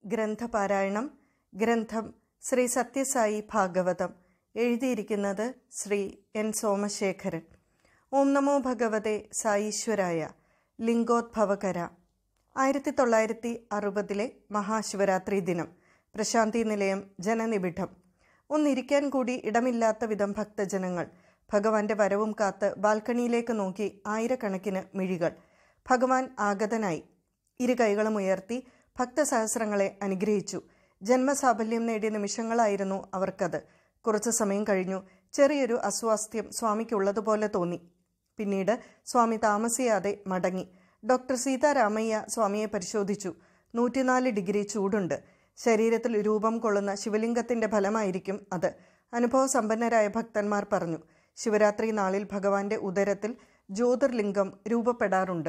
ഗ്രന്ഥപാരായണം ഗ്രന്ഥം ശ്രീ സത്യസായി ഭാഗവതം എഴുതിയിരിക്കുന്നത് ശ്രീ എൻ സോമശേഖരൻ ഓം നമോ ഭഗവതെ സായീശ്വരായ ലിംഗോദ്ഭവകര ആയിരത്തി തൊള്ളായിരത്തി അറുപതിലെ മഹാശിവരാത്രി ദിനം പ്രശാന്തി നിലയം ജനനിബിഡം ഒന്നിരിക്കാൻ കൂടി ഇടമില്ലാത്ത വിധം ഭക്തജനങ്ങൾ ഭഗവാന്റെ വരവും കാത്ത് ബാൽക്കണിയിലേക്ക് നോക്കി ആയിരക്കണക്കിന് മിഴികൾ ഭഗവാൻ ആഗതനായി ഇരു കൈകളും ഉയർത്തി ഭക്തസഹസ്രങ്ങളെ അനുഗ്രഹിച്ചു ജന്മസാഫല്യം നേടിയ നിമിഷങ്ങളായിരുന്നു അവർക്കത് കുറച്ചു സമയം കഴിഞ്ഞു ചെറിയൊരു അസ്വാസ്ഥ്യം സ്വാമിക്കുള്ളതുപോലെ തോന്നി പിന്നീട് സ്വാമി താമസിയാതെ മടങ്ങി ഡോക്ടർ സീതാരാമയ്യ സ്വാമിയെ പരിശോധിച്ചു നൂറ്റിനാല് ഡിഗ്രി ചൂടുണ്ട് ശരീരത്തിൽ രൂപം കൊള്ളുന്ന ശിവലിംഗത്തിന്റെ ഫലമായിരിക്കും അത് അനുഭവസമ്പന്നരായ ഭക്തന്മാർ പറഞ്ഞു ശിവരാത്രി നാളിൽ ഭഗവാന്റെ ഉദരത്തിൽ ജ്യോതിർലിംഗം രൂപപ്പെടാറുണ്ട്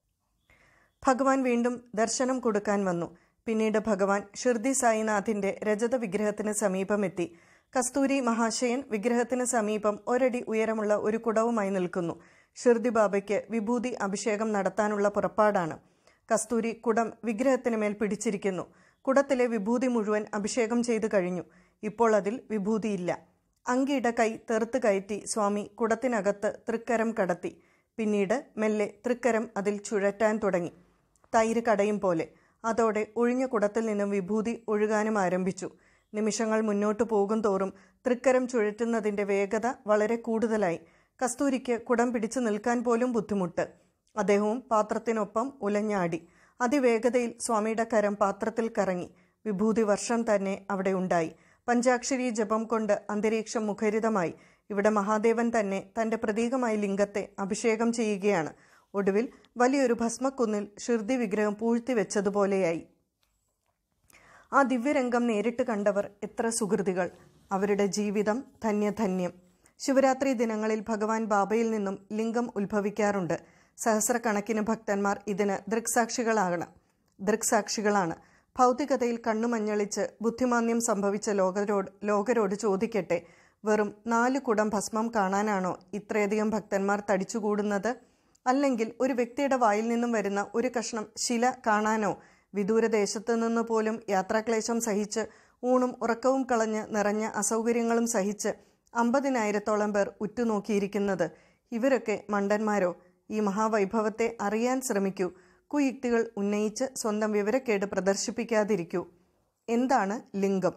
ഭഗവാൻ വീണ്ടും ദർശനം കൊടുക്കാൻ വന്നു പിന്നീട് ഭഗവാൻ ഷിർദി സായിനാഥിന്റെ രജത വിഗ്രഹത്തിന് സമീപമെത്തി കസ്തൂരി മഹാശയൻ വിഗ്രഹത്തിന് സമീപം ഒരടി ഉയരമുള്ള ഒരു കുടവുമായി നിൽക്കുന്നു ഷിർദി ബാബയ്ക്ക് വിഭൂതി അഭിഷേകം നടത്താനുള്ള പുറപ്പാടാണ് കസ്തൂരി കുടം വിഗ്രഹത്തിന് മേൽ പിടിച്ചിരിക്കുന്നു കുടത്തിലെ വിഭൂതി മുഴുവൻ അഭിഷേകം ചെയ്തു കഴിഞ്ഞു ഇപ്പോൾ അതിൽ വിഭൂതിയില്ല അങ്കിയുടെ കൈ തെറുത്ത് കയറ്റി സ്വാമി കുടത്തിനകത്ത് തൃക്കരം കടത്തി പിന്നീട് മെല്ലെ തൃക്കരം അതിൽ ചുഴറ്റാൻ തുടങ്ങി തൈര് കടയും പോലെ അതോടെ ഒഴിഞ്ഞ കുടത്തിൽ നിന്നും വിഭൂതി ഒഴുകാനും ആരംഭിച്ചു നിമിഷങ്ങൾ മുന്നോട്ടു പോകും തോറും തൃക്കരം ചുഴറ്റുന്നതിന്റെ വേഗത വളരെ കൂടുതലായി കസ്തൂരിക്ക് കുടം പിടിച്ചു നിൽക്കാൻ പോലും ബുദ്ധിമുട്ട് അദ്ദേഹവും പാത്രത്തിനൊപ്പം ഉലഞ്ഞാടി അതിവേഗതയിൽ സ്വാമിയുടെ കരം പാത്രത്തിൽ കറങ്ങി വിഭൂതി വർഷം തന്നെ അവിടെ ഉണ്ടായി പഞ്ചാക്ഷരി ജപം കൊണ്ട് അന്തരീക്ഷം മുഖരിതമായി ഇവിടെ മഹാദേവൻ തന്നെ തന്റെ പ്രതീകമായ ലിംഗത്തെ അഭിഷേകം ചെയ്യുകയാണ് ഒടുവിൽ വലിയൊരു ഭസ്മക്കുന്നിൽ ഷിർദി വിഗ്രഹം പൂഴ്ത്തി വെച്ചതുപോലെയായി ആ ദിവ്യരംഗം നേരിട്ട് കണ്ടവർ എത്ര സുഹൃതികൾ അവരുടെ ജീവിതം ധന്യധന്യം ശിവരാത്രി ദിനങ്ങളിൽ ഭഗവാൻ ബാബയിൽ നിന്നും ലിംഗം ഉത്ഭവിക്കാറുണ്ട് സഹസ്രക്കണക്കിന് ഭക്തന്മാർ ഇതിന് ദൃക്സാക്ഷികളാകണം ദൃക്സാക്ഷികളാണ് ഭൗതികതയിൽ കണ്ണുമഞ്ഞളിച്ച് ബുദ്ധിമാന്യം സംഭവിച്ച ലോകരോട് ലോകരോട് ചോദിക്കട്ടെ വെറും നാല് കുടം ഭസ്മം കാണാനാണോ ഇത്രയധികം ഭക്തന്മാർ തടിച്ചുകൂടുന്നത് അല്ലെങ്കിൽ ഒരു വ്യക്തിയുടെ വായിൽ നിന്നും വരുന്ന ഒരു കഷ്ണം ശില കാണാനോ വിദൂരദേശത്തു നിന്ന് പോലും യാത്രാക്ലേശം സഹിച്ച് ഊണും ഉറക്കവും കളഞ്ഞ് നിറഞ്ഞ അസൗകര്യങ്ങളും സഹിച്ച് അമ്പതിനായിരത്തോളം പേർ ഉറ്റുനോക്കിയിരിക്കുന്നത് ഇവരൊക്കെ മണ്ടന്മാരോ ഈ മഹാവൈഭവത്തെ അറിയാൻ ശ്രമിക്കൂ കുയുക്തികൾ ഉന്നയിച്ച് സ്വന്തം വിവരക്കേട് പ്രദർശിപ്പിക്കാതിരിക്കൂ എന്താണ് ലിംഗം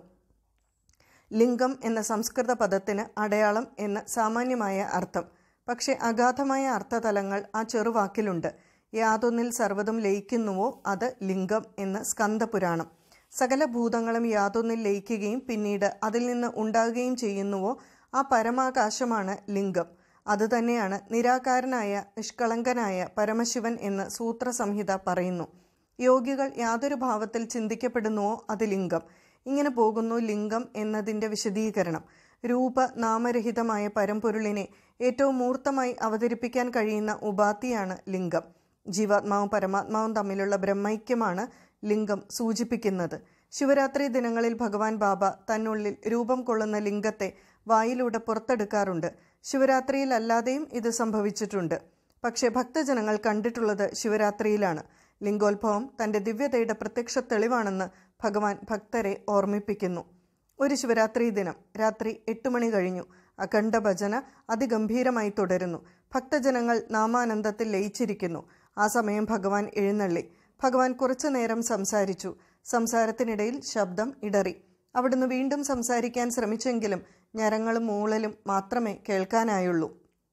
ലിംഗം എന്ന സംസ്കൃത പദത്തിന് അടയാളം എന്ന സാമാന്യമായ അർത്ഥം പക്ഷെ അഗാധമായ അർത്ഥതലങ്ങൾ ആ ചെറുവാക്കിലുണ്ട് യാതൊന്നിൽ സർവ്വതും ലയിക്കുന്നുവോ അത് ലിംഗം എന്ന് സ്കന്ദപുരാണം സകല ഭൂതങ്ങളും യാതൊന്നിൽ ലയിക്കുകയും പിന്നീട് അതിൽ നിന്ന് ഉണ്ടാകുകയും ചെയ്യുന്നുവോ ആ പരമാകാശമാണ് ലിംഗം അതുതന്നെയാണ് നിരാകാരനായ നിഷ്കളങ്കനായ പരമശിവൻ എന്ന് സൂത്രസംഹിത പറയുന്നു യോഗികൾ യാതൊരു ഭാവത്തിൽ ചിന്തിക്കപ്പെടുന്നുവോ അത് ലിംഗം ഇങ്ങനെ പോകുന്നു ലിംഗം എന്നതിൻ്റെ വിശദീകരണം രൂപ നാമരഹിതമായ പരമ്പൊരുളിനെ ഏറ്റവും മൂർത്തമായി അവതരിപ്പിക്കാൻ കഴിയുന്ന ഉപാധിയാണ് ലിംഗം ജീവാത്മാവും പരമാത്മാവും തമ്മിലുള്ള ബ്രഹ്മൈക്യമാണ് ലിംഗം സൂചിപ്പിക്കുന്നത് ശിവരാത്രി ദിനങ്ങളിൽ ഭഗവാൻ ബാബ തന്നുള്ളിൽ രൂപം കൊള്ളുന്ന ലിംഗത്തെ വായിലൂടെ പുറത്തെടുക്കാറുണ്ട് ശിവരാത്രിയിൽ അല്ലാതെയും ഇത് സംഭവിച്ചിട്ടുണ്ട് പക്ഷേ ഭക്തജനങ്ങൾ കണ്ടിട്ടുള്ളത് ശിവരാത്രിയിലാണ് ലിംഗോത്ഭവം തന്റെ ദിവ്യതയുടെ പ്രത്യക്ഷ തെളിവാണെന്ന് ഭഗവാൻ ഭക്തരെ ഓർമ്മിപ്പിക്കുന്നു ഒരു ശിവരാത്രി ദിനം രാത്രി എട്ട് മണി കഴിഞ്ഞു അഖണ്ഡ ഭജന അതിഗംഭീരമായി തുടരുന്നു ഭക്തജനങ്ങൾ നാമാനന്ദത്തിൽ ലയിച്ചിരിക്കുന്നു ആ സമയം ഭഗവാൻ എഴുന്നള്ളി ഭഗവാൻ കുറച്ചു നേരം സംസാരിച്ചു സംസാരത്തിനിടയിൽ ശബ്ദം ഇടറി അവിടുന്ന് വീണ്ടും സംസാരിക്കാൻ ശ്രമിച്ചെങ്കിലും ഞരങ്ങളും മൂളലും മാത്രമേ കേൾക്കാനായുള്ളൂ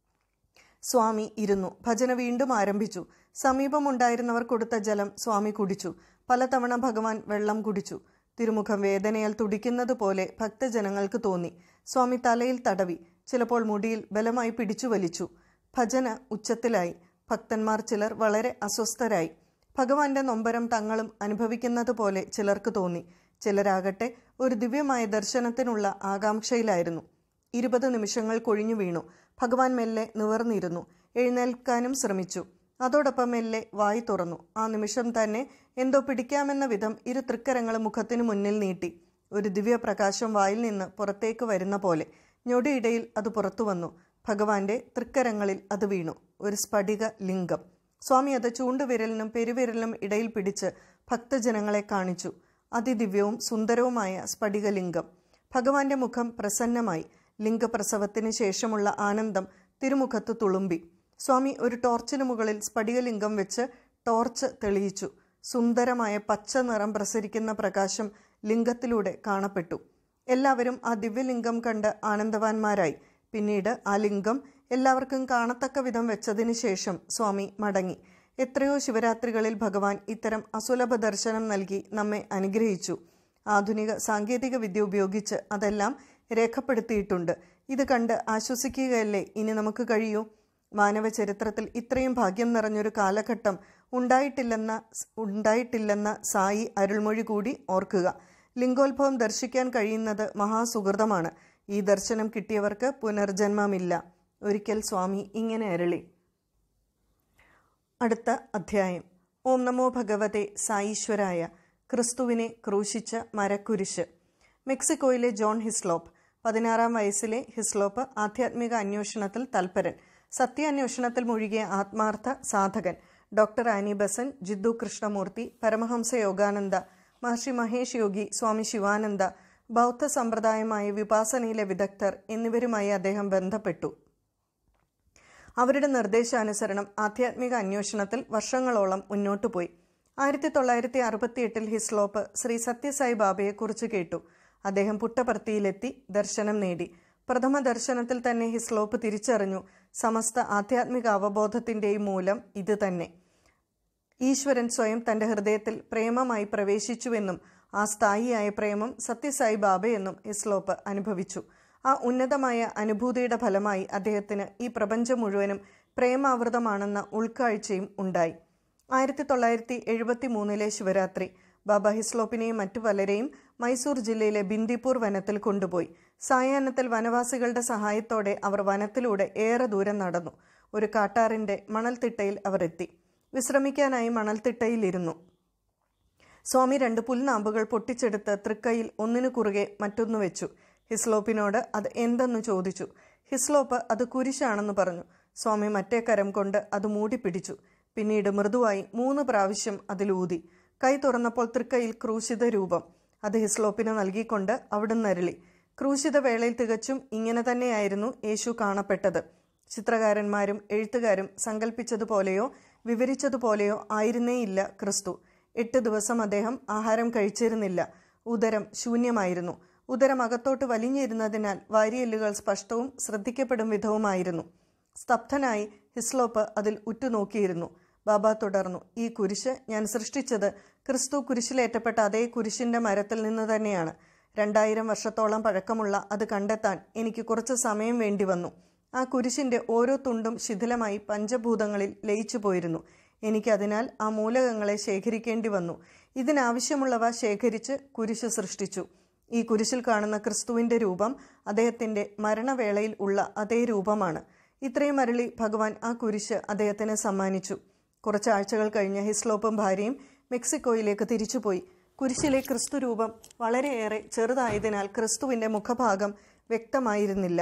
സ്വാമി ഇരുന്നു ഭജന വീണ്ടും ആരംഭിച്ചു സമീപമുണ്ടായിരുന്നവർ കൊടുത്ത ജലം സ്വാമി കുടിച്ചു പലതവണ ഭഗവാൻ വെള്ളം കുടിച്ചു തിരുമുഖം വേദനയാൽ തുടിക്കുന്നത് പോലെ ഭക്തജനങ്ങൾക്ക് തോന്നി സ്വാമി തലയിൽ തടവി ചിലപ്പോൾ മുടിയിൽ ബലമായി പിടിച്ചു വലിച്ചു ഭജന ഉച്ചത്തിലായി ഭക്തന്മാർ ചിലർ വളരെ അസ്വസ്ഥരായി ഭഗവാന്റെ നൊമ്പരം തങ്ങളും അനുഭവിക്കുന്നത് പോലെ ചിലർക്ക് തോന്നി ചിലരാകട്ടെ ഒരു ദിവ്യമായ ദർശനത്തിനുള്ള ആകാംക്ഷയിലായിരുന്നു ഇരുപത് നിമിഷങ്ങൾ കൊഴിഞ്ഞു വീണു ഭഗവാൻ മെല്ലെ നിവർന്നിരുന്നു എഴുന്നേൽക്കാനും ശ്രമിച്ചു അതോടൊപ്പം മെല്ലെ വായി തുറന്നു ആ നിമിഷം തന്നെ എന്തോ പിടിക്കാമെന്ന വിധം ഇരു തൃക്കരങ്ങളും മുഖത്തിനു മുന്നിൽ നീട്ടി ഒരു ദിവ്യപ്രകാശം വായിൽ നിന്ന് പുറത്തേക്ക് വരുന്ന പോലെ ഞൊടിയിടയിൽ അത് പുറത്തു വന്നു ഭഗവാന്റെ തൃക്കരങ്ങളിൽ അത് വീണു ഒരു സ്ഫടിക ലിംഗം സ്വാമി അത് ചൂണ്ടുവിരലിനും പെരുവിരലിനും ഇടയിൽ പിടിച്ച് ഭക്തജനങ്ങളെ കാണിച്ചു അതിദിവ്യവും സുന്ദരവുമായ സ്ഫടികലിംഗം ഭഗവാന്റെ മുഖം പ്രസന്നമായി ലിംഗപ്രസവത്തിന് ശേഷമുള്ള ആനന്ദം തിരുമുഖത്ത് തുളുമ്പി സ്വാമി ഒരു ടോർച്ചിന് മുകളിൽ സ്ഫടികലിംഗം വെച്ച് ടോർച്ച് തെളിയിച്ചു സുന്ദരമായ പച്ച നിറം പ്രസരിക്കുന്ന പ്രകാശം ലിംഗത്തിലൂടെ കാണപ്പെട്ടു എല്ലാവരും ആ ദിവ്യലിംഗം കണ്ട് ആനന്ദവാന്മാരായി പിന്നീട് ആ ലിംഗം എല്ലാവർക്കും കാണത്തക്ക വിധം വെച്ചതിന് ശേഷം സ്വാമി മടങ്ങി എത്രയോ ശിവരാത്രികളിൽ ഭഗവാൻ ഇത്തരം അസുലഭ ദർശനം നൽകി നമ്മെ അനുഗ്രഹിച്ചു ആധുനിക സാങ്കേതിക വിദ്യ ഉപയോഗിച്ച് അതെല്ലാം രേഖപ്പെടുത്തിയിട്ടുണ്ട് ഇത് കണ്ട് ആശ്വസിക്കുകയല്ലേ ഇനി നമുക്ക് കഴിയൂ മാനവ ചരിത്രത്തിൽ ഇത്രയും ഭാഗ്യം നിറഞ്ഞൊരു കാലഘട്ടം ഉണ്ടായിട്ടില്ലെന്ന ഉണ്ടായിട്ടില്ലെന്ന സായി അരുൾമൊഴി കൂടി ഓർക്കുക ലിംഗോത്ഭവം ദർശിക്കാൻ കഴിയുന്നത് മഹാസുഹൃതമാണ് ഈ ദർശനം കിട്ടിയവർക്ക് പുനർജന്മമില്ല ഒരിക്കൽ സ്വാമി ഇങ്ങനെ അരളി അടുത്ത അധ്യായം ഓം നമോ ഭഗവതെ സായീശ്വരായ ക്രിസ്തുവിനെ ക്രൂശിച്ച മരക്കുരിശ് മെക്സിക്കോയിലെ ജോൺ ഹിസ്ലോപ്പ് പതിനാറാം വയസ്സിലെ ഹിസ്ലോപ്പ് ആധ്യാത്മിക അന്വേഷണത്തിൽ തൽപരൻ സത്യാന്വേഷണത്തിൽ മുഴുകിയ ആത്മാർത്ഥ സാധകൻ doctor Annie Besant Jiddu Krishnamurti Paramahansa Yogananda Maharishi Mahesh Yogi Swami Sivananda ബൗദ്ധ സമ്പ്രദായമായ വിപാസനയിലെ വിദഗ്ധർ എന്നിവരുമായി അദ്ദേഹം ബന്ധപ്പെട്ടു അവരുടെ നിർദ്ദേശാനുസരണം ആധ്യാത്മിക അന്വേഷണത്തിൽ വർഷങ്ങളോളം മുന്നോട്ടു പോയി ആയിരത്തി തൊള്ളായിരത്തി അറുപത്തിയെട്ടിൽ ഹിസ്ലോപ്പ് ശ്രീ സത്യസായി ബാബയെക്കുറിച്ച് കേട്ടു അദ്ദേഹം പുട്ടപർത്തിയിലെത്തി ദർശനം നേടി പ്രഥമ ദർശനത്തിൽ തന്നെ ഹിസ്ലോപ്പ് തിരിച്ചറിഞ്ഞു സമസ്ത ആധ്യാത്മിക അവബോധത്തിൻ്റെയും മൂലം ഇത് തന്നെ ഈശ്വരൻ സ്വയം തന്റെ ഹൃദയത്തിൽ പ്രേമമായി പ്രവേശിച്ചുവെന്നും ആ സ്ഥായിയായ പ്രേമം സത്യസായി ബാബയെന്നും ഹിസ്ലോപ്പ് അനുഭവിച്ചു ആ ഉന്നതമായ അനുഭൂതിയുടെ ഫലമായി അദ്ദേഹത്തിന് ഈ പ്രപഞ്ചം മുഴുവനും പ്രേമാവൃതമാണെന്ന ഉൾക്കാഴ്ചയും ഉണ്ടായി ആയിരത്തി തൊള്ളായിരത്തി എഴുപത്തി മൂന്നിലെ ശിവരാത്രി ബാബ ഹിസ്ലോപ്പിനെയും മറ്റു പലരെയും മൈസൂർ ജില്ലയിലെ ബിന്ദിപ്പൂർ വനത്തിൽ കൊണ്ടുപോയി സായാഹ്നത്തിൽ വനവാസികളുടെ സഹായത്തോടെ അവർ വനത്തിലൂടെ ഏറെ ദൂരം നടന്നു ഒരു കാട്ടാറിന്റെ മണൽത്തിട്ടയിൽ അവർ എത്തി വിശ്രമിക്കാനായി മണൽത്തിട്ടയിലിരുന്നു സ്വാമി രണ്ട് പുൽനാമ്പുകൾ പൊട്ടിച്ചെടുത്ത് തൃക്കൈയിൽ ഒന്നിനു കുറുകെ മറ്റൊന്നു വെച്ചു ഹിസ്ലോപ്പിനോട് അത് എന്തെന്ന് ചോദിച്ചു ഹിസ്ലോപ്പ് അത് കുരിശാണെന്ന് പറഞ്ഞു സ്വാമി മറ്റേ കരം കൊണ്ട് അത് മൂടിപ്പിടിച്ചു പിന്നീട് മൃദുവായി മൂന്ന് പ്രാവശ്യം അതിലൂതി കൈ തുറന്നപ്പോൾ തൃക്കൈയിൽ ക്രൂശിത രൂപം അത് ഹിസ്ലോപ്പിന് നൽകിക്കൊണ്ട് അവിടുന്ന് അരളി ക്രൂശിത വേളയിൽ തികച്ചും ഇങ്ങനെ തന്നെയായിരുന്നു യേശു കാണപ്പെട്ടത് ചിത്രകാരന്മാരും എഴുത്തുകാരും സങ്കല്പിച്ചതുപോലെയോ വിവരിച്ചതുപോലെയോ ആയിരുന്നേയില്ല ക്രിസ്തു എട്ട് ദിവസം അദ്ദേഹം ആഹാരം കഴിച്ചിരുന്നില്ല ഉദരം ശൂന്യമായിരുന്നു ഉദരം അകത്തോട്ട് വലിഞ്ഞിരുന്നതിനാൽ വാരിയെല്ലുകൾ സ്പഷ്ടവും ശ്രദ്ധിക്കപ്പെടും വിധവുമായിരുന്നു സ്തബ്ധനായി ഹിസ്ലോപ്പ് അതിൽ ഉറ്റുനോക്കിയിരുന്നു ബാബ തുടർന്നു ഈ കുരിശ് ഞാൻ സൃഷ്ടിച്ചത് ക്രിസ്തു കുരിശിലേറ്റപ്പെട്ട അതേ കുരിശിന്റെ മരത്തിൽ നിന്ന് തന്നെയാണ് രണ്ടായിരം വർഷത്തോളം പഴക്കമുള്ള അത് കണ്ടെത്താൻ എനിക്ക് കുറച്ച് സമയം വേണ്ടി വന്നു ആ കുരിശിന്റെ ഓരോ തുണ്ടും ശിഥിലമായി പഞ്ചഭൂതങ്ങളിൽ ലയിച്ചു പോയിരുന്നു എനിക്കതിനാൽ ആ മൂലകങ്ങളെ ശേഖരിക്കേണ്ടി വന്നു ഇതിനാവശ്യമുള്ളവ ശേഖരിച്ച് കുരിശ് സൃഷ്ടിച്ചു ഈ കുരിശിൽ കാണുന്ന ക്രിസ്തുവിന്റെ രൂപം അദ്ദേഹത്തിന്റെ മരണവേളയിൽ ഉള്ള അതേ രൂപമാണ് ഇത്രയും അരളി ഭഗവാൻ ആ കുരിശ് അദ്ദേഹത്തിന് സമ്മാനിച്ചു കുറച്ച് ആഴ്ചകൾ കഴിഞ്ഞ് ഹിസ്ലോപ്പും ഭാര്യയും മെക്സിക്കോയിലേക്ക് തിരിച്ചുപോയി കുരിശിലെ ക്രിസ്തു രൂപം വളരെയേറെ ചെറുതായതിനാൽ ക്രിസ്തുവിന്റെ മുഖഭാഗം വ്യക്തമായിരുന്നില്ല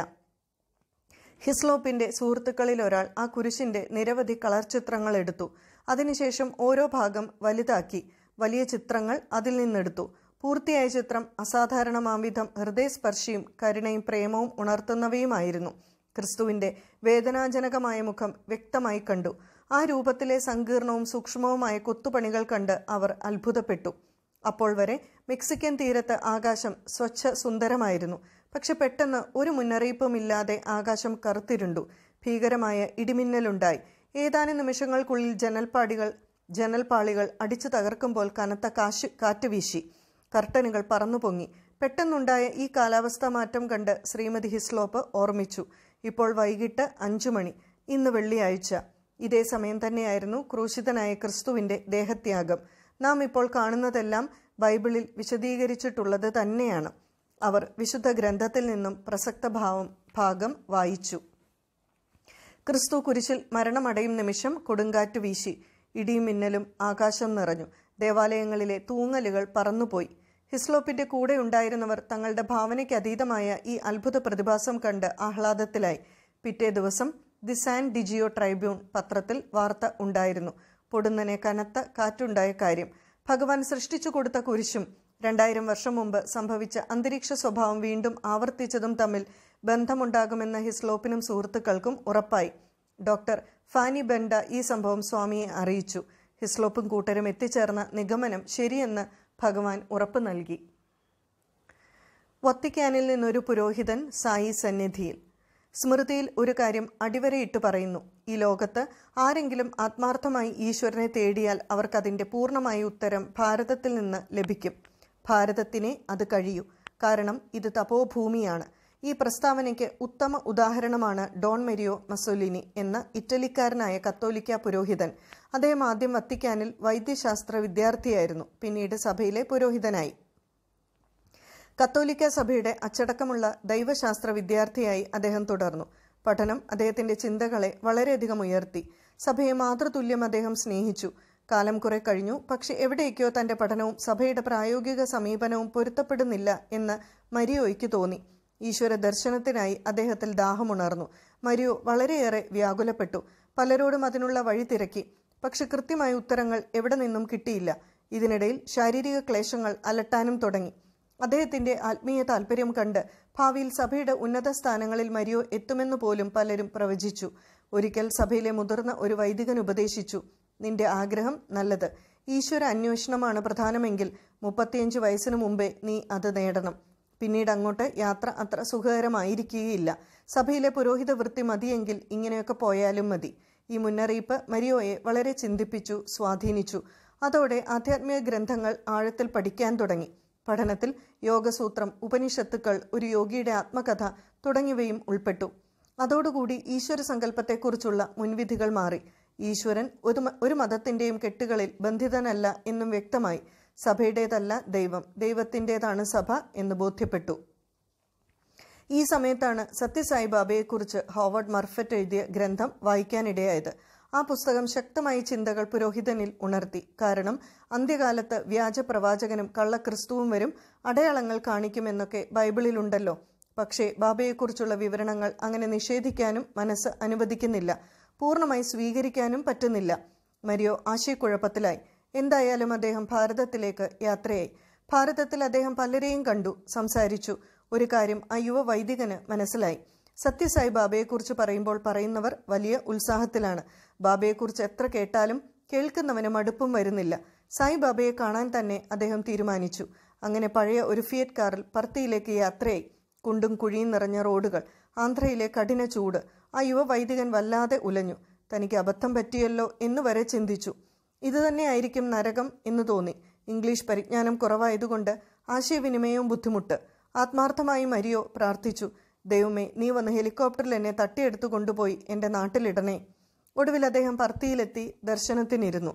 ഹിസ്ലോപ്പിന്റെ സുഹൃത്തുക്കളിൽ ഒരാൾ ആ കുരിശിന്റെ നിരവധി കളർ ചിത്രങ്ങൾ എടുത്തു അതിനുശേഷം ഓരോ ഭാഗം വലുതാക്കി വലിയ ചിത്രങ്ങൾ അതിൽ നിന്നെടുത്തു പൂർത്തിയായ ചിത്രം അസാധാരണമാംവിധം ഹൃദയസ്പർശിയും കരുണയും പ്രേമവും ഉണർത്തുന്നവയുമായിരുന്നു ക്രിസ്തുവിന്റെ വേദനാജനകമായ മുഖം വ്യക്തമായി കണ്ടു ആ രൂപത്തിലെ സങ്കീർണവും സൂക്ഷ്മവുമായ കൊത്തുപണികൾ കണ്ട് അവർ അത്ഭുതപ്പെട്ടു അപ്പോൾ വരെ മെക്സിക്കൻ തീരത്ത് ആകാശം സ്വച്ഛ സുന്ദരമായിരുന്നു പക്ഷെ പെട്ടെന്ന് ഒരു മുന്നറിയിപ്പുമില്ലാതെ ആകാശം കറുത്തിരുണ്ടു ഭീകരമായ ഇടിമിന്നലുണ്ടായി ഏതാനും നിമിഷങ്ങൾക്കുള്ളിൽ ജനൽപ്പാടികൾ ജനൽപ്പാളികൾ അടിച്ചു തകർക്കുമ്പോൾ കനത്ത കാശ് കാറ്റ് വീശി കർട്ടനുകൾ പറന്നുപൊങ്ങി പെട്ടെന്നുണ്ടായ ഈ കാലാവസ്ഥാ മാറ്റം കണ്ട് ശ്രീമതി ഹിസ്ലോപ്പ് ഓർമ്മിച്ചു ഇപ്പോൾ വൈകിട്ട് അഞ്ചു മണി ഇന്ന് വെള്ളിയാഴ്ച ഇതേ സമയം തന്നെയായിരുന്നു ക്രൂശിതനായ ക്രിസ്തുവിന്റെ ദേഹത്യാഗം നാം ഇപ്പോൾ കാണുന്നതെല്ലാം ബൈബിളിൽ വിശദീകരിച്ചിട്ടുള്ളത് തന്നെയാണ് അവർ വിശുദ്ധ ഗ്രന്ഥത്തിൽ നിന്നും പ്രസക്ത ഭാവം ഭാഗം വായിച്ചു ക്രിസ്തു കുരിശിൽ മരണമടയും നിമിഷം കൊടുങ്കാറ്റ് വീശി ഇടിയും മിന്നലും ആകാശം നിറഞ്ഞു ദേവാലയങ്ങളിലെ തൂങ്ങലുകൾ പറന്നുപോയി ഹിസ്ലോപ്പിന്റെ കൂടെ ഉണ്ടായിരുന്നവർ തങ്ങളുടെ ഭാവനയ്ക്ക് അതീതമായ ഈ അത്ഭുത പ്രതിഭാസം കണ്ട് ആഹ്ലാദത്തിലായി പിറ്റേ ദിവസം ദി സാൻ ഡിജിയോ ട്രൈബ്യൂൺ പത്രത്തിൽ വാർത്ത ഉണ്ടായിരുന്നു പൊടുന്നനെ കനത്ത കാറ്റുണ്ടായ കാര്യം ഭഗവാൻ സൃഷ്ടിച്ചു കൊടുത്ത കുരിശും രണ്ടായിരം വർഷം മുമ്പ് സംഭവിച്ച അന്തരീക്ഷ സ്വഭാവം വീണ്ടും ആവർത്തിച്ചതും തമ്മിൽ ബന്ധമുണ്ടാകുമെന്ന ഹിസ്ലോപ്പിനും സുഹൃത്തുക്കൾക്കും ഉറപ്പായി ഡോക്ടർ ഫാനി ബെൻഡ ഈ സംഭവം സ്വാമിയെ അറിയിച്ചു ഹിസ്ലോപ്പും കൂട്ടരും എത്തിച്ചേർന്ന നിഗമനം ശരിയെന്ന് ഭഗവാൻ ഉറപ്പ് നൽകി വത്തിക്കാനിൽ നിന്നൊരു പുരോഹിതൻ സായി സന്നിധിയിൽ സ്മൃതിയിൽ ഒരു കാര്യം അടിവരയിട്ട് പറയുന്നു ഈ ലോകത്ത് ആരെങ്കിലും ആത്മാർത്ഥമായി ഈശ്വരനെ തേടിയാൽ അവർക്കതിൻ്റെ പൂർണ്ണമായ ഉത്തരം ഭാരതത്തിൽ നിന്ന് ലഭിക്കും ഭാരതത്തിനെ അത് കഴിയൂ കാരണം ഇത് തപോഭൂമിയാണ് ഈ പ്രസ്താവനയ്ക്ക് ഉത്തമ ഉദാഹരണമാണ് ഡോൺ മെരിയോ മസോലിനി എന്ന ഇറ്റലിക്കാരനായ കത്തോലിക്ക പുരോഹിതൻ അദ്ദേഹം ആദ്യം വത്തിക്കാനിൽ വൈദ്യശാസ്ത്ര വിദ്യാർത്ഥിയായിരുന്നു പിന്നീട് സഭയിലെ പുരോഹിതനായി കത്തോലിക്ക സഭയുടെ അച്ചടക്കമുള്ള ദൈവശാസ്ത്ര വിദ്യാർത്ഥിയായി അദ്ദേഹം തുടർന്നു പഠനം അദ്ദേഹത്തിന്റെ ചിന്തകളെ വളരെയധികം ഉയർത്തി സഭയെ മാതൃതുല്യം അദ്ദേഹം സ്നേഹിച്ചു കാലം കുറെ കഴിഞ്ഞു പക്ഷെ എവിടേക്കോ തന്റെ പഠനവും സഭയുടെ പ്രായോഗിക സമീപനവും പൊരുത്തപ്പെടുന്നില്ല എന്ന് മരിയോയ്ക്ക് തോന്നി ഈശ്വര ദർശനത്തിനായി അദ്ദേഹത്തിൽ ദാഹമുണർന്നു മരിയോ വളരെയേറെ വ്യാകുലപ്പെട്ടു പലരോടും അതിനുള്ള വഴി തിരക്കി പക്ഷെ കൃത്യമായ ഉത്തരങ്ങൾ എവിടെ നിന്നും കിട്ടിയില്ല ഇതിനിടയിൽ ശാരീരിക ക്ലേശങ്ങൾ അലട്ടാനും തുടങ്ങി അദ്ദേഹത്തിന്റെ ആത്മീയ താല്പര്യം കണ്ട് ഭാവിയിൽ സഭയുടെ ഉന്നത സ്ഥാനങ്ങളിൽ മരിയോ എത്തുമെന്ന് പോലും പലരും പ്രവചിച്ചു ഒരിക്കൽ സഭയിലെ മുതിർന്ന ഒരു വൈദികൻ ഉപദേശിച്ചു നിന്റെ ആഗ്രഹം നല്ലത് ഈശ്വര അന്വേഷണമാണ് പ്രധാനമെങ്കിൽ മുപ്പത്തിയഞ്ച് വയസ്സിനു മുമ്പേ നീ അത് നേടണം പിന്നീട് അങ്ങോട്ട് യാത്ര അത്ര സുഖകരമായിരിക്കുകയില്ല സഭയിലെ പുരോഹിത വൃത്തി മതിയെങ്കിൽ ഇങ്ങനെയൊക്കെ പോയാലും മതി ഈ മുന്നറിയിപ്പ് മരിയോയെ വളരെ ചിന്തിപ്പിച്ചു സ്വാധീനിച്ചു അതോടെ ആധ്യാത്മിക ഗ്രന്ഥങ്ങൾ ആഴത്തിൽ പഠിക്കാൻ തുടങ്ങി പഠനത്തിൽ യോഗസൂത്രം ഉപനിഷത്തുക്കൾ ഒരു യോഗിയുടെ ആത്മകഥ തുടങ്ങിയവയും ഉൾപ്പെട്ടു അതോടുകൂടി ഈശ്വര സങ്കല്പത്തെക്കുറിച്ചുള്ള മുൻവിധികൾ മാറി ഈശ്വരൻ ഒരു ഒരു മതത്തിന്റെയും കെട്ടുകളിൽ ബന്ധിതനല്ല എന്നും വ്യക്തമായി സഭയുടേതല്ല ദൈവം ദൈവത്തിൻ്റെതാണ് സഭ എന്ന് ബോധ്യപ്പെട്ടു ഈ സമയത്താണ് സത്യസായി ബാബയെക്കുറിച്ച് ഹോവർഡ് മർഫറ്റ് എഴുതിയ ഗ്രന്ഥം വായിക്കാനിടയായത് ആ പുസ്തകം ശക്തമായ ചിന്തകൾ പുരോഹിതനിൽ ഉണർത്തി കാരണം അന്ത്യകാലത്ത് വ്യാജ പ്രവാചകനും കള്ളക്രിസ്തുവും വരും അടയാളങ്ങൾ കാണിക്കുമെന്നൊക്കെ ബൈബിളിലുണ്ടല്ലോ പക്ഷേ ബാബയെക്കുറിച്ചുള്ള വിവരണങ്ങൾ അങ്ങനെ നിഷേധിക്കാനും മനസ്സ് അനുവദിക്കുന്നില്ല പൂർണ്ണമായി സ്വീകരിക്കാനും പറ്റുന്നില്ല മരിയോ ആശയക്കുഴപ്പത്തിലായി എന്തായാലും അദ്ദേഹം ഭാരതത്തിലേക്ക് യാത്രയായി ഭാരതത്തിൽ അദ്ദേഹം പലരെയും കണ്ടു സംസാരിച്ചു ഒരു കാര്യം ആ യുവ വൈദികന് മനസ്സിലായി സത്യസായി ബാബയെക്കുറിച്ച് പറയുമ്പോൾ പറയുന്നവർ വലിയ ഉത്സാഹത്തിലാണ് ബാബയെക്കുറിച്ച് എത്ര കേട്ടാലും കേൾക്കുന്നവന് മടുപ്പും വരുന്നില്ല സായി ബാബയെ കാണാൻ തന്നെ അദ്ദേഹം തീരുമാനിച്ചു അങ്ങനെ പഴയ ഒരു ഫിയറ്റ് കാറിൽ പർത്തിയിലേക്ക് യാത്രയായി കുണ്ടും കുഴിയും നിറഞ്ഞ റോഡുകൾ ആന്ധ്രയിലെ കഠിന ചൂട് ആ യുവ വൈദികൻ വല്ലാതെ ഉലഞ്ഞു തനിക്ക് അബദ്ധം പറ്റിയല്ലോ എന്ന് വരെ ചിന്തിച്ചു ഇതുതന്നെയായിരിക്കും നരകം എന്ന് തോന്നി ഇംഗ്ലീഷ് പരിജ്ഞാനം കുറവായതുകൊണ്ട് ആശയവിനിമയവും ബുദ്ധിമുട്ട് ആത്മാർത്ഥമായി മരിയോ പ്രാർത്ഥിച്ചു ദൈവമേ നീ വന്ന് ഹെലികോപ്റ്ററിൽ എന്നെ തട്ടിയെടുത്തു കൊണ്ടുപോയി എൻ്റെ നാട്ടിലിടണേ ഒടുവിൽ അദ്ദേഹം പർത്തിയിലെത്തി ദർശനത്തിനിരുന്നു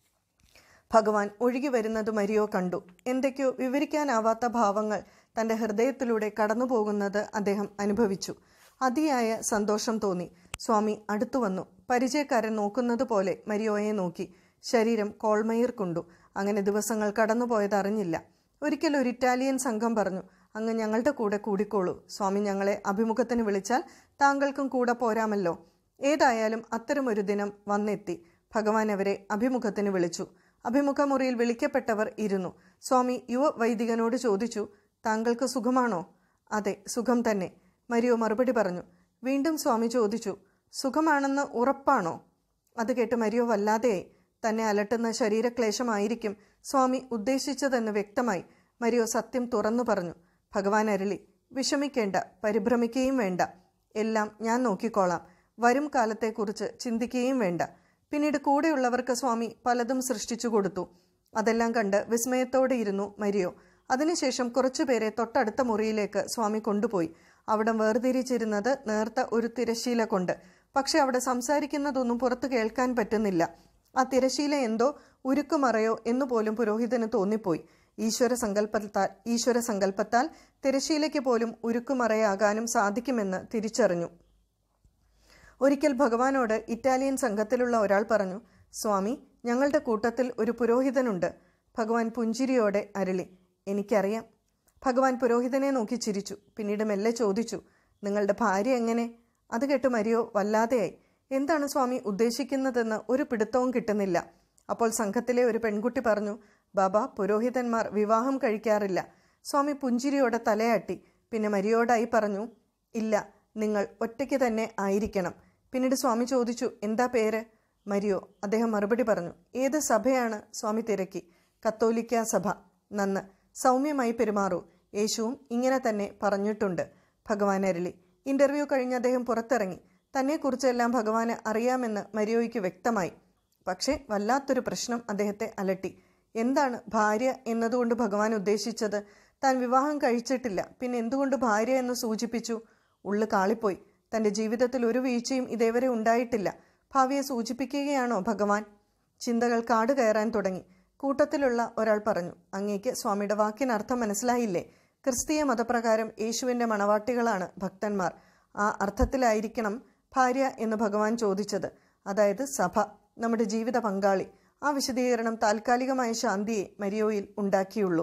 ഭഗവാൻ ഒഴുകി വരുന്നത് മരിയോ കണ്ടു എന്തൊക്കെയോ വിവരിക്കാനാവാത്ത ഭാവങ്ങൾ തന്റെ ഹൃദയത്തിലൂടെ കടന്നുപോകുന്നത് അദ്ദേഹം അനുഭവിച്ചു അതിയായ സന്തോഷം തോന്നി സ്വാമി അടുത്തു വന്നു പരിചയക്കാരൻ നോക്കുന്നത് പോലെ മരിയോയെ നോക്കി ശരീരം കോൾമയിർ കൊണ്ടു അങ്ങനെ ദിവസങ്ങൾ കടന്നുപോയത് അറിഞ്ഞില്ല ഒരിക്കൽ ഒരു ഇറ്റാലിയൻ സംഘം പറഞ്ഞു അങ്ങ് ഞങ്ങളുടെ കൂടെ കൂടിക്കോളൂ സ്വാമി ഞങ്ങളെ അഭിമുഖത്തിന് വിളിച്ചാൽ താങ്കൾക്കും കൂടെ പോരാമല്ലോ ഏതായാലും അത്തരമൊരു ദിനം വന്നെത്തി ഭഗവാൻ അവരെ അഭിമുഖത്തിന് വിളിച്ചു അഭിമുഖമുറിയിൽ വിളിക്കപ്പെട്ടവർ ഇരുന്നു സ്വാമി യുവ വൈദികനോട് ചോദിച്ചു താങ്കൾക്ക് സുഖമാണോ അതെ സുഖം തന്നെ മരിയോ മറുപടി പറഞ്ഞു വീണ്ടും സ്വാമി ചോദിച്ചു സുഖമാണെന്ന് ഉറപ്പാണോ അത് കേട്ട് മരിയോ വല്ലാതെയായി തന്നെ അലട്ടുന്ന ശരീരക്ലേശമായിരിക്കും സ്വാമി ഉദ്ദേശിച്ചതെന്ന് വ്യക്തമായി മരിയോ സത്യം തുറന്നു പറഞ്ഞു ഭഗവാൻ അരളി വിഷമിക്കേണ്ട പരിഭ്രമിക്കുകയും വേണ്ട എല്ലാം ഞാൻ നോക്കിക്കോളാം വരും കാലത്തെക്കുറിച്ച് ചിന്തിക്കുകയും വേണ്ട പിന്നീട് കൂടെയുള്ളവർക്ക് സ്വാമി പലതും സൃഷ്ടിച്ചു കൊടുത്തു അതെല്ലാം കണ്ട് വിസ്മയത്തോടെ ഇരുന്നു മരിയോ അതിനുശേഷം കുറച്ചുപേരെ തൊട്ടടുത്ത മുറിയിലേക്ക് സ്വാമി കൊണ്ടുപോയി അവിടെ വേർതിരിച്ചിരുന്നത് നേർത്ത ഒരു തിരശീല കൊണ്ട് പക്ഷെ അവിടെ സംസാരിക്കുന്നതൊന്നും പുറത്തു കേൾക്കാൻ പറ്റുന്നില്ല ആ തിരശീല എന്തോ ഉരുക്കുമറയോ എന്നുപോലും പുരോഹിതന് തോന്നിപ്പോയി ഈശ്വര സങ്കല്പത്താൽ ഈശ്വര സങ്കല്പത്താൽ തിരശീലയ്ക്ക് പോലും ഉരുക്കുമറയാകാനും സാധിക്കുമെന്ന് തിരിച്ചറിഞ്ഞു ഒരിക്കൽ ഭഗവാനോട് ഇറ്റാലിയൻ സംഘത്തിലുള്ള ഒരാൾ പറഞ്ഞു സ്വാമി ഞങ്ങളുടെ കൂട്ടത്തിൽ ഒരു പുരോഹിതനുണ്ട് ഭഗവാൻ പുഞ്ചിരിയോടെ അരളി എനിക്കറിയാം ഭഗവാൻ പുരോഹിതനെ നോക്കി ചിരിച്ചു പിന്നീട് മെല്ലെ ചോദിച്ചു നിങ്ങളുടെ ഭാര്യ എങ്ങനെ അത് കേട്ട് മരിയോ വല്ലാതെയായി എന്താണ് സ്വാമി ഉദ്ദേശിക്കുന്നതെന്ന് ഒരു പിടുത്തവും കിട്ടുന്നില്ല അപ്പോൾ സംഘത്തിലെ ഒരു പെൺകുട്ടി പറഞ്ഞു ബാബ പുരോഹിതന്മാർ വിവാഹം കഴിക്കാറില്ല സ്വാമി പുഞ്ചിരിയോടെ തലയാട്ടി പിന്നെ മരിയോടായി പറഞ്ഞു ഇല്ല നിങ്ങൾ ഒറ്റയ്ക്ക് തന്നെ ആയിരിക്കണം പിന്നീട് സ്വാമി ചോദിച്ചു എന്താ പേര് മരിയോ അദ്ദേഹം മറുപടി പറഞ്ഞു ഏത് സഭയാണ് സ്വാമി തിരക്കി കത്തോലിക്ക സഭ നന്ന് സൗമ്യമായി പെരുമാറൂ യേശുവും ഇങ്ങനെ തന്നെ പറഞ്ഞിട്ടുണ്ട് ഭഗവാൻ അരളി ഇന്റർവ്യൂ കഴിഞ്ഞ് അദ്ദേഹം പുറത്തിറങ്ങി തന്നെക്കുറിച്ചെല്ലാം ഭഗവാന് അറിയാമെന്ന് മരിയോയ്ക്ക് വ്യക്തമായി പക്ഷേ വല്ലാത്തൊരു പ്രശ്നം അദ്ദേഹത്തെ അലട്ടി എന്താണ് ഭാര്യ എന്നതുകൊണ്ട് ഭഗവാൻ ഉദ്ദേശിച്ചത് താൻ വിവാഹം കഴിച്ചിട്ടില്ല പിന്നെ എന്തുകൊണ്ട് ഭാര്യ എന്ന് സൂചിപ്പിച്ചു ഉള്ളു കാളിപ്പോയി തന്റെ ജീവിതത്തിൽ ഒരു വീഴ്ചയും ഇതേവരെ ഉണ്ടായിട്ടില്ല ഭാവിയെ സൂചിപ്പിക്കുകയാണോ ഭഗവാൻ ചിന്തകൾ കാട് കയറാൻ തുടങ്ങി കൂട്ടത്തിലുള്ള ഒരാൾ പറഞ്ഞു അങ്ങേക്ക് സ്വാമിയുടെ വാക്കിനർത്ഥം മനസ്സിലായില്ലേ ക്രിസ്തീയ മതപ്രകാരം യേശുവിന്റെ മണവാട്ടികളാണ് ഭക്തന്മാർ ആ അർത്ഥത്തിലായിരിക്കണം ഭാര്യ എന്ന് ഭഗവാൻ ചോദിച്ചത് അതായത് സഭ നമ്മുടെ ജീവിത പങ്കാളി ആ വിശദീകരണം താൽക്കാലികമായ ശാന്തിയെ മരിയോയിൽ ഉണ്ടാക്കിയുള്ളൂ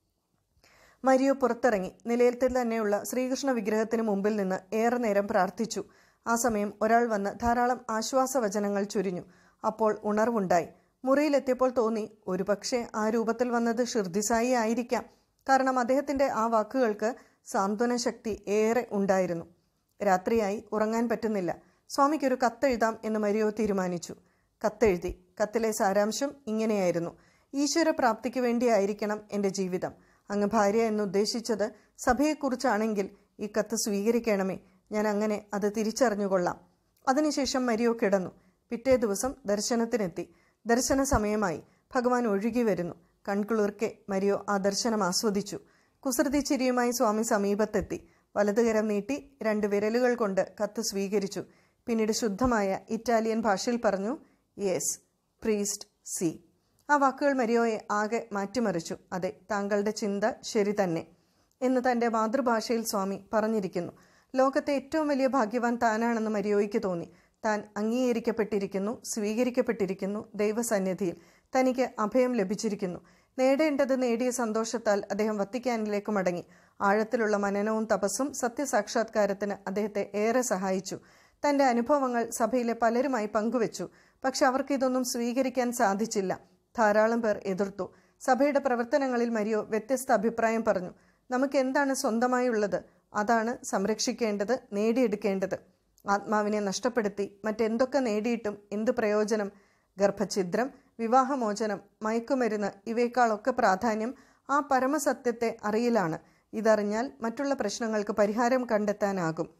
മരിയോ പുറത്തിറങ്ങി നിലയത്തിൽ തന്നെയുള്ള ശ്രീകൃഷ്ണ വിഗ്രഹത്തിന് മുമ്പിൽ നിന്ന് ഏറെ നേരം പ്രാർത്ഥിച്ചു ആ സമയം ഒരാൾ വന്ന് ധാരാളം ആശ്വാസവചനങ്ങൾ ചുരിഞ്ഞു അപ്പോൾ ഉണർവുണ്ടായി മുറിയിലെത്തിയപ്പോൾ തോന്നി ഒരുപക്ഷെ ആ രൂപത്തിൽ വന്നത് ഷിർദിസായി ആയിരിക്കാം കാരണം അദ്ദേഹത്തിന്റെ ആ വാക്കുകൾക്ക് സാന്ത്വന ശക്തി ഏറെ ഉണ്ടായിരുന്നു രാത്രിയായി ഉറങ്ങാൻ പറ്റുന്നില്ല സ്വാമിക്കൊരു കത്തെഴുതാം എന്ന് മരിയോ തീരുമാനിച്ചു കത്തെഴുതി കത്തിലെ സാരാംശം ഇങ്ങനെയായിരുന്നു ഈശ്വര പ്രാപ്തിക്ക് വേണ്ടിയായിരിക്കണം എൻ്റെ ജീവിതം അങ്ങ് ഭാര്യ എന്നുദ്ദേശിച്ചത് സഭയെക്കുറിച്ചാണെങ്കിൽ ഈ കത്ത് സ്വീകരിക്കണമേ ഞാൻ അങ്ങനെ അത് തിരിച്ചറിഞ്ഞുകൊള്ളാം അതിനുശേഷം മരിയോ കിടന്നു പിറ്റേ ദിവസം ദർശനത്തിനെത്തി ദർശന സമയമായി ഭഗവാൻ ഒഴുകി വരുന്നു കൺകുളിർക്കെ മരിയോ ആ ദർശനം ആസ്വദിച്ചു കുസൃതി ചിരിയുമായി സ്വാമി സമീപത്തെത്തി വലതുകരം നീട്ടി രണ്ട് വിരലുകൾ കൊണ്ട് കത്ത് സ്വീകരിച്ചു പിന്നീട് ശുദ്ധമായ ഇറ്റാലിയൻ ഭാഷയിൽ പറഞ്ഞു യെസ് പ്രീസ്റ്റ് സി ആ വാക്കുകൾ മരിയോയെ ആകെ മാറ്റിമറിച്ചു അതെ താങ്കളുടെ ചിന്ത ശരി തന്നെ എന്ന് തന്റെ മാതൃഭാഷയിൽ സ്വാമി പറഞ്ഞിരിക്കുന്നു ലോകത്തെ ഏറ്റവും വലിയ ഭാഗ്യവാൻ താനാണെന്ന് മരിയോയ്ക്ക് തോന്നി താൻ അംഗീകരിക്കപ്പെട്ടിരിക്കുന്നു സ്വീകരിക്കപ്പെട്ടിരിക്കുന്നു ദൈവസന്നിധിയിൽ തനിക്ക് അഭയം ലഭിച്ചിരിക്കുന്നു നേടേണ്ടത് നേടിയ സന്തോഷത്താൽ അദ്ദേഹം വത്തിക്കാനിലേക്ക് മടങ്ങി ആഴത്തിലുള്ള മനനവും തപസ്സും സത്യസാക്ഷാത്കാരത്തിന് അദ്ദേഹത്തെ ഏറെ സഹായിച്ചു തന്റെ അനുഭവങ്ങൾ സഭയിലെ പലരുമായി പങ്കുവച്ചു പക്ഷെ അവർക്ക് ഇതൊന്നും സ്വീകരിക്കാൻ സാധിച്ചില്ല ധാരാളം പേർ എതിർത്തു സഭയുടെ പ്രവർത്തനങ്ങളിൽ മരിയോ വ്യത്യസ്ത അഭിപ്രായം പറഞ്ഞു നമുക്ക് എന്താണ് സ്വന്തമായുള്ളത് അതാണ് സംരക്ഷിക്കേണ്ടത് നേടിയെടുക്കേണ്ടത് ആത്മാവിനെ നഷ്ടപ്പെടുത്തി മറ്റെന്തൊക്കെ നേടിയിട്ടും എന്ത് പ്രയോജനം ഗർഭഛിദ്രം വിവാഹമോചനം മയക്കുമരുന്ന് ഇവയേക്കാളൊക്കെ പ്രാധാന്യം ആ പരമസത്യത്തെ അറിയലാണ് ഇതറിഞ്ഞാൽ മറ്റുള്ള പ്രശ്നങ്ങൾക്ക് പരിഹാരം കണ്ടെത്താനാകും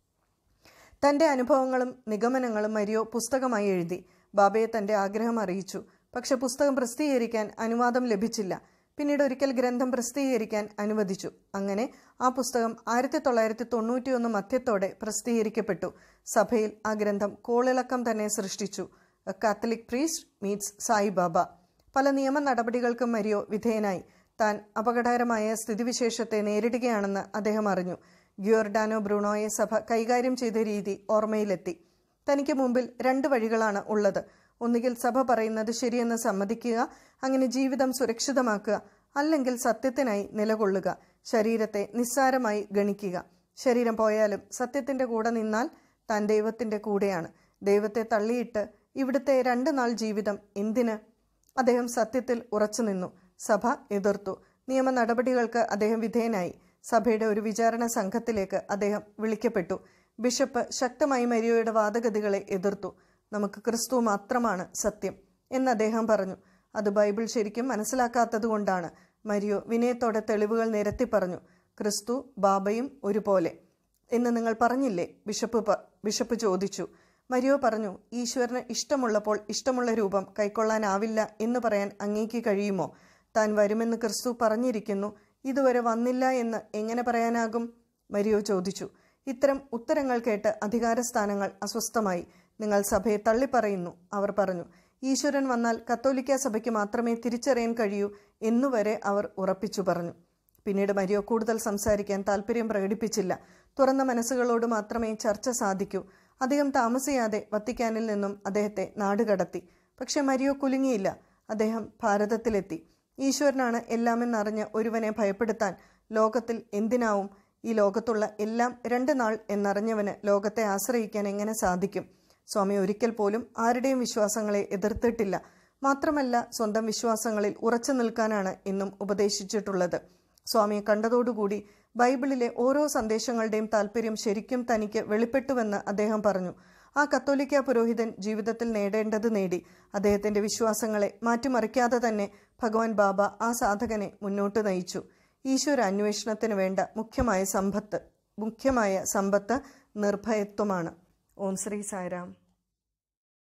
തന്റെ അനുഭവങ്ങളും നിഗമനങ്ങളും മരിയോ പുസ്തകമായി എഴുതി ബാബയെ തന്റെ ആഗ്രഹം അറിയിച്ചു പക്ഷെ പുസ്തകം പ്രസിദ്ധീകരിക്കാൻ അനുവാദം ലഭിച്ചില്ല പിന്നീട് ഒരിക്കൽ ഗ്രന്ഥം പ്രസിദ്ധീകരിക്കാൻ അനുവദിച്ചു അങ്ങനെ ആ പുസ്തകം ആയിരത്തി തൊള്ളായിരത്തി തൊണ്ണൂറ്റിയൊന്ന് മധ്യത്തോടെ പ്രസിദ്ധീകരിക്കപ്പെട്ടു സഭയിൽ ആ ഗ്രന്ഥം കോളിളക്കം തന്നെ സൃഷ്ടിച്ചു a Catholic priest meets Sai Baba പല നിയമ നടപടികൾക്കും മരിയോ വിധേയനായി താൻ അപകടകരമായ സ്ഥിതിവിശേഷത്തെ നേരിടുകയാണെന്ന് അദ്ദേഹം അറിഞ്ഞു ഗ്യോർഡാനോ ബ്രൂണോയെ സഭ കൈകാര്യം ചെയ്ത രീതി ഓർമ്മയിലെത്തി തനിക്ക് മുമ്പിൽ രണ്ട് വഴികളാണ് ഉള്ളത് ഒന്നുകിൽ സഭ പറയുന്നത് ശരിയെന്ന് സമ്മതിക്കുക അങ്ങനെ ജീവിതം സുരക്ഷിതമാക്കുക അല്ലെങ്കിൽ സത്യത്തിനായി നിലകൊള്ളുക ശരീരത്തെ നിസ്സാരമായി ഗണിക്കുക ശരീരം പോയാലും സത്യത്തിന്റെ കൂടെ നിന്നാൽ താൻ ദൈവത്തിന്റെ കൂടെയാണ് ദൈവത്തെ തള്ളിയിട്ട് ഇവിടുത്തെ രണ്ട് നാൾ ജീവിതം എന്തിന് അദ്ദേഹം സത്യത്തിൽ ഉറച്ചു നിന്നു സഭ എതിർത്തു നിയമ നടപടികൾക്ക് അദ്ദേഹം വിധേയനായി സഭയുടെ ഒരു വിചാരണ സംഘത്തിലേക്ക് അദ്ദേഹം വിളിക്കപ്പെട്ടു ബിഷപ്പ് ശക്തമായി മരിയോയുടെ വാദഗതികളെ എതിർത്തു നമുക്ക് ക്രിസ്തു മാത്രമാണ് സത്യം എന്ന് അദ്ദേഹം പറഞ്ഞു അത് ബൈബിൾ ശരിക്കും മനസ്സിലാക്കാത്തതുകൊണ്ടാണ് മരിയോ വിനയത്തോടെ തെളിവുകൾ നിരത്തി പറഞ്ഞു ക്രിസ്തു ബാബയും ഒരുപോലെ എന്ന് നിങ്ങൾ പറഞ്ഞില്ലേ ബിഷപ്പ് പ- ബിഷപ്പ് ചോദിച്ചു മരിയോ പറഞ്ഞു ഈശ്വരന് ഇഷ്ടമുള്ളപ്പോൾ ഇഷ്ടമുള്ള രൂപം കൈക്കൊള്ളാനാവില്ല എന്ന് പറയാൻ അങ്ങേക്ക് കഴിയുമോ താൻ വരുമെന്ന് ക്രിസ്തു പറഞ്ഞിരിക്കുന്നു ഇതുവരെ വന്നില്ല എന്ന് എങ്ങനെ പറയാനാകും മരിയോ ചോദിച്ചു ഇത്തരം ഉത്തരങ്ങൾ കേട്ട് അധികാരസ്ഥാനങ്ങൾ അസ്വസ്ഥമായി നിങ്ങൾ സഭയെ തള്ളിപ്പറയുന്നു അവർ പറഞ്ഞു ഈശ്വരൻ വന്നാൽ കത്തോലിക്ക സഭയ്ക്ക് മാത്രമേ തിരിച്ചറിയാൻ കഴിയൂ എന്നുവരെ അവർ ഉറപ്പിച്ചു പറഞ്ഞു പിന്നീട് മരിയോ കൂടുതൽ സംസാരിക്കാൻ താല്പര്യം പ്രകടിപ്പിച്ചില്ല തുറന്ന മനസ്സുകളോട് മാത്രമേ ചർച്ച സാധിക്കൂ അധികം താമസിയാതെ വത്തിക്കാനിൽ നിന്നും അദ്ദേഹത്തെ നാടുകടത്തി പക്ഷെ മരിയോ കുലുങ്ങിയില്ല അദ്ദേഹം ഭാരതത്തിലെത്തി ഈശ്വരനാണ് എല്ലാമെന്നറിഞ്ഞ് ഒരുവനെ ഭയപ്പെടുത്താൻ ലോകത്തിൽ എന്തിനാവും ഈ ലോകത്തുള്ള എല്ലാം രണ്ട് നാൾ എന്നറിഞ്ഞവന് ലോകത്തെ ആശ്രയിക്കാൻ എങ്ങനെ സാധിക്കും സ്വാമി ഒരിക്കൽ പോലും ആരുടെയും വിശ്വാസങ്ങളെ എതിർത്തിട്ടില്ല മാത്രമല്ല സ്വന്തം വിശ്വാസങ്ങളിൽ ഉറച്ചു നിൽക്കാനാണ് ഇന്നും ഉപദേശിച്ചിട്ടുള്ളത് സ്വാമിയെ കണ്ടതോടുകൂടി ബൈബിളിലെ ഓരോ സന്ദേശങ്ങളുടെയും താല്പര്യം ശരിക്കും തനിക്ക് വെളിപ്പെട്ടുവെന്ന് അദ്ദേഹം പറഞ്ഞു ആ കത്തോലിക്ക പുരോഹിതൻ ജീവിതത്തിൽ നേടേണ്ടത് നേടി അദ്ദേഹത്തിന്റെ വിശ്വാസങ്ങളെ മാറ്റിമറിക്കാതെ തന്നെ ഭഗവാൻ ബാബ ആ സാധകനെ മുന്നോട്ട് നയിച്ചു ഈശ്വര അന്വേഷണത്തിന് വേണ്ട മുഖ്യമായ സമ്പത്ത് മുഖ്യമായ സമ്പത്ത് നിർഭയത്വമാണ് ഓം ശ്രീ സായിരാം